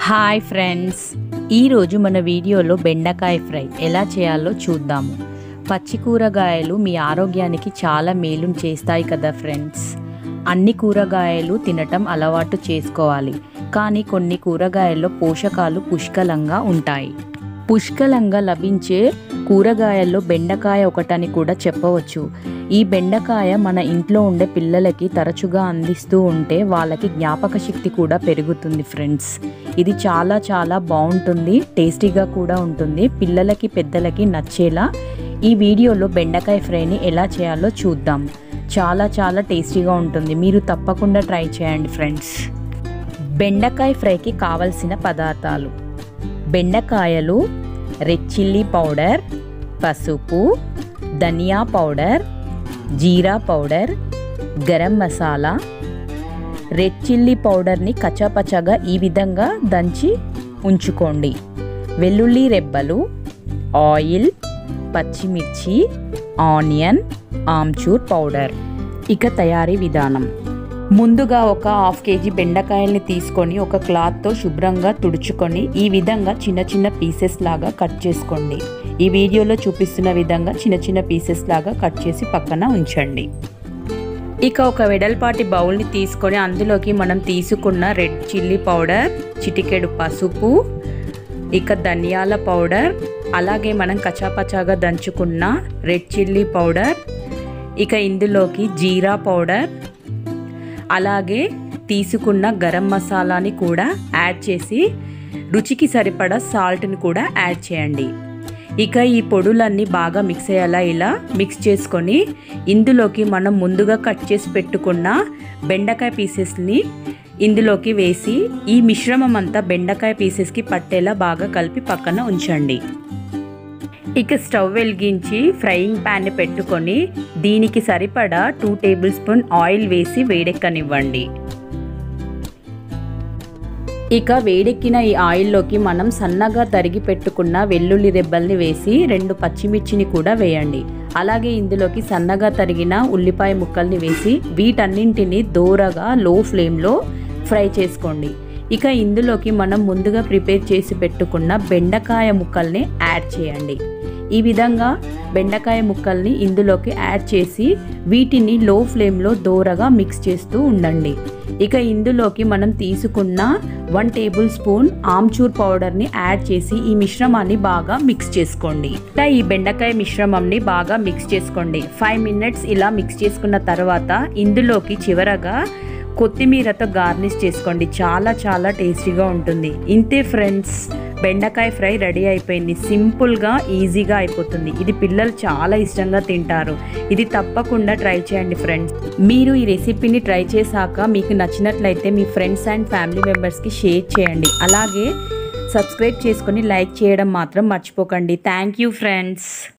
hi friends ఈరోజు మన వీడియోలో బెండకాయ ఫ్రై ఎలా చేయాలో చూద్దాము పచ్చి కూరగాయలు మీ ఆరోగ్యానికి చాలా మేలు చేస్తాయి కదా ఫ్రెండ్స్ అన్ని కూరగాయలు తినటం అలవాటు చేసుకోవాలి కానీ కొన్ని కూరగాయల్లో పోషకాలు పుష్కలంగా ఉంటాయి పుష్కలంగా లభించే కూరగాయల్లో బెండకాయ ఒకటని కూడా చెప్పవచ్చు ఈ బెండకాయ మన ఇంట్లో ఉండే పిల్లలకి తరచుగా అందిస్తూ ఉంటే వాళ్ళకి జ్ఞాపక శక్తి కూడా పెరుగుతుంది ఫ్రెండ్స్ ఇది చాలా చాలా బాగుంటుంది టేస్టీగా కూడా ఉంటుంది పిల్లలకి పెద్దలకి నచ్చేలా ఈ వీడియోలో బెండకాయ ఫ్రైని ఎలా చేయాలో చూద్దాం చాలా చాలా టేస్టీగా ఉంటుంది మీరు తప్పకుండా ట్రై చేయండి ఫ్రెండ్స్ బెండకాయ ఫ్రైకి కావలసిన పదార్థాలు బెండకాయలు రెడ్ చిల్లీ పౌడర్ పసుపు dhaniya powder jeera powder garam masala red chilli పౌడర్ని కచాపచగా ఈ విధంగా దంచి ఉంచుకోండి వెల్లుల్లి రెబ్బలు ఆయిల్ పచ్చిమిర్చి ఆనియన్ ఆమ్చూర్ పౌడర్ ఇక తయారీ విధానం ముందుగా ఒక హాఫ్ కేజీ బెండకాయల్ని తీసుకొని ఒక క్లాత్తో శుభ్రంగా తుడుచుకొని ఈ విధంగా చిన్న చిన్న పీసెస్ లాగా కట్ చేసుకోండి ఈ వీడియోలో చూపిస్తున్న విధంగా చిన్న చిన్న పీసెస్ లాగా కట్ చేసి పక్కన ఉంచండి ఇక ఒక వెడల్పాటి బౌల్ని తీసుకొని అందులోకి మనం తీసుకున్న రెడ్ చిల్లీ పౌడర్ చిటికెడు పసుపు ఇక ధనియాల పౌడర్ అలాగే మనం కచాపచాగా దంచుకున్న రెడ్ చిల్లీ పౌడర్ ఇక ఇందులోకి జీరా పౌడర్ అలాగే తీసుకున్న గరం మసాలాని కూడా యాడ్ చేసి రుచికి సరిపడా సాల్ట్ని కూడా యాడ్ చేయండి ఇక ఈ పొడులన్నీ బాగా మిక్స్ అయ్యేలా ఇలా మిక్స్ చేసుకొని ఇందులోకి మనం ముందుగా కట్ చేసి పెట్టుకున్న బెండకాయ పీసెస్ని ఇందులోకి వేసి ఈ మిశ్రమం అంతా బెండకాయ పీసెస్కి పట్టేలా బాగా కలిపి పక్కన ఉంచండి ఇక స్టవ్ వెలిగించి ఫ్రైయింగ్ ప్యాన్ని పెట్టుకొని దీనికి సరిపడా టూ టేబుల్ స్పూన్ ఆయిల్ వేసి వేడెక్కనివ్వండి ఇక వేడెక్కిన ఈ ఆయిల్లోకి మనం సన్నగా తరిగి పెట్టుకున్న వెల్లుల్లి రెబ్బల్ని వేసి రెండు పచ్చిమిర్చిని కూడా వేయండి అలాగే ఇందులోకి సన్నగా తరిగిన ఉల్లిపాయ ముక్కల్ని వేసి వీటన్నింటిని దూరగా లో ఫ్లేమ్లో ఫ్రై చేసుకోండి ఇక ఇందులోకి మనం ముందుగా ప్రిపేర్ చేసి పెట్టుకున్న బెండకాయ ముక్కల్ని యాడ్ చేయండి ఈ విధంగా బెండకాయ ముక్కల్ని ఇందులోకి యాడ్ చేసి వీటిని లో ఫ్లేమ్లో దోరగా మిక్స్ చేస్తూ ఉండండి ఇక ఇందులోకి మనం తీసుకున్న వన్ టేబుల్ స్పూన్ ఆమ్చూర్ పౌడర్ని యాడ్ చేసి ఈ మిశ్రమాన్ని బాగా మిక్స్ చేసుకోండి ఇలా ఈ బెండకాయ మిశ్రమంని బాగా మిక్స్ చేసుకోండి ఫైవ్ మినిట్స్ ఇలా మిక్స్ చేసుకున్న తర్వాత ఇందులోకి చివరగా కొత్తిమీరతో గార్నిష్ చేసుకోండి చాలా చాలా టేస్టీగా ఉంటుంది ఇంతే ఫ్రెండ్స్ బెండకాయ ఫ్రై రెడీ అయిపోయింది సింపుల్గా ఈజీగా అయిపోతుంది ఇది పిల్లలు చాలా ఇష్టంగా తింటారు ఇది తప్పకుండా ట్రై చేయండి ఫ్రెండ్స్ మీరు ఈ రెసిపీని ట్రై చేశాక మీకు నచ్చినట్లయితే మీ ఫ్రెండ్స్ అండ్ ఫ్యామిలీ మెంబర్స్కి షేర్ చేయండి అలాగే సబ్స్క్రైబ్ చేసుకొని లైక్ చేయడం మాత్రం మర్చిపోకండి థ్యాంక్ యూ ఫ్రెండ్స్